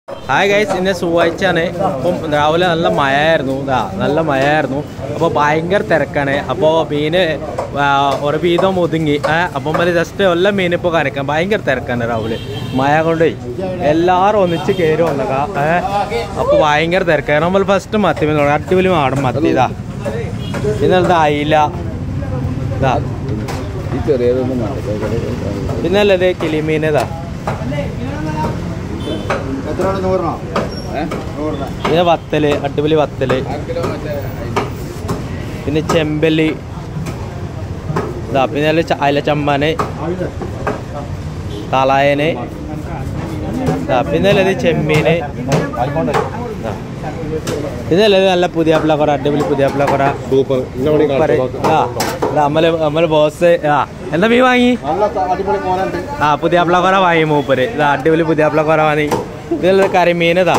Hi guys ഇന്ന് ചൊവ്വാഴ്ചയാണ് അപ്പം രാവിലെ നല്ല മഴയായിരുന്നു ഇതാ നല്ല മഴയായിരുന്നു അപ്പോൾ ഭയങ്കര തിരക്കാണ് അപ്പോൾ മീന് ആ, ഒരു വീതം ഒതുങ്ങി ഏ അപ്പം ഒരു ജസ്റ്റ് എല്ലാ മീൻ ഇപ്പോൾ കരക്കാൻ ഭയങ്കര തിരക്കാണ് രാവിലെ മഴ കൊണ്ടേ എല്ലാവരും ഒന്നിച്ച് കയറി വന്നേക്കാ ഏ അപ്പോൾ ഭയങ്കര തിരക്കാണ് നമ്മൾ ഫസ്റ്റ് മത്തി മീൻ തുടങ്ങി. അടിപൊളി മാടം മത്തി ഇതാ പിന്നെ എന്താ അയില ഇതാ ഈ ചെറിയതൊന്നും വേണ്ട പിന്നെ അല്ലത് കിളിമീൻ ഇതാ എത്ര നൂറിനോ നൂറിന് പിന്നെ വത്തല് അടിപൊളി വത്തല് പിന്നെ ചെമ്പല്ലി ഇതാ പിന്നെ അതില് ച- അയില ചമ്മാന് തളയന് ഇതാ പിന്നെ ഉള്ളത് ചെമ്മീന് ഇതാ. പിന്നെ ഉള്ളത് നല്ല പുതിയ പിള്ളക്കുറ അടിപൊളി പുതിയ പിള്ളക്കുറ സൂപ്പർ സൂപ്പർ ആ നമ്മള് നമ്മള് ബോസ് ആ എന്താ മീൻ വാങ്ങി നല്ല അടിപൊളി കോലുണ്ട് ആ പുതിയ പിള്ളക്കുറ വാങ്ങി മൂപ്പര് ഇതാ അടിപൊളി പുതിയ പിള്ളക്കുറ വാങ്ങി ഇതിലുള്ള കരിമീൻ ഇതാ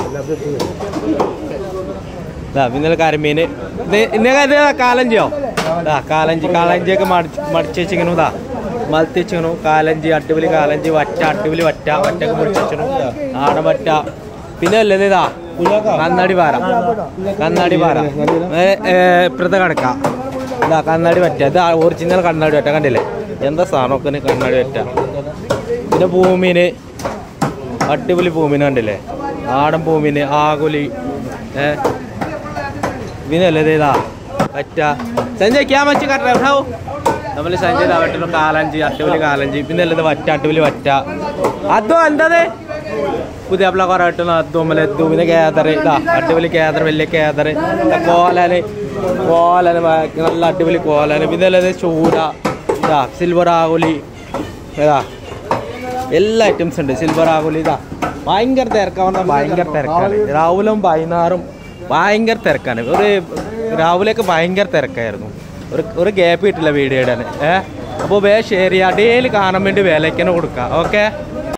ഇതാ പിന്നെ കരിമീൻ ഇത് ഇന്നൊക്കെ ഇത് കാലഞ്ചിയോ ഇതാ കാലഞ്ചി കാലഞ്ചിയൊക്കെ മടിച്ച് മടിച്ച് വെച്ചിങ്ങനെ ഇതാ മലത്തി വെച്ചിങ്ങനെ കാലഞ്ചി അടിപൊളി കാലഞ്ചി വറ്റ അടിപൊളി വറ്റ വറ്റൊക്കെ മുറിച്ച് വെച്ചിനു ആട വറ്റ പിന്നെ അല്ലത് ഇതാ കണ്ണാടി പാറ കണ്ണാടി പാറ ഏ, ഏ, ഇപ്പുറത്തെ കണക്ക ഇതാ കണ്ണാടി വറ്റ ഇത് ഒറിജിനൽ കണ്ണാടി വറ്റ കണ്ടില്ലേ എന്താ സാധനമൊക്കെ കണ്ണാടി വറ്റ പിന്നെ പൂമീന് അടിപൊളി പൂമീൻ കണ്ടില്ലേ നാടൻ പൂമീന് ആകുലി ഏ ഇതിനല്ലേ ഇതാ പറ്റ സഞ്ജയ് ക്യാ മച്ചി കട്ട ഉठाओ നമ്മൾ സഞ്ജയ് അവട്ടിന് കാലഞ്ചി അടിപൊളി കാലഞ്ചി പിന്നെ അല്ലത് വറ്റ അടിപൊളി വറ്റ അതോ എന്തത് പുതിയ പിള്ള കുറെ കിട്ടുന്ന അതുമ്മലെ പിന്നെ കേദർ ഇതാ അടിപൊളി കേദർ വലിയ കേദർ കോലന് കോലന് ഭ- നല്ല അടിപൊളി കോലന് പിന്നെ അല്ലത് ചൂര ഇതാ സിൽവർ ആകുലി ഇതാ എല്ലാ ഐറ്റംസ് ഉണ്ട് സിൽവർ ആകുലി ഇതാ ഭയങ്കര തിരക്കാവുന്ന ഭയങ്കര തിരക്കാണ് രാവിലും വൈകുന്നേരം ഭയങ്കര തിരക്കാണ് ഒരു രാവിലെയൊക്കെ ഭയങ്കര തിരക്കായിരുന്നു ഒരു ഒരു ഗ്യാപ്പ് കിട്ടില്ല വീഡിയോ ഇടാൻ ഏഹ് അപ്പോൾ വേ ഷെയർ ചെയ്യുക ഡെയിലി കാണാൻ വേണ്ടി വിലയ്ക്കന്നെ കൊടുക്കുക ഓക്കെ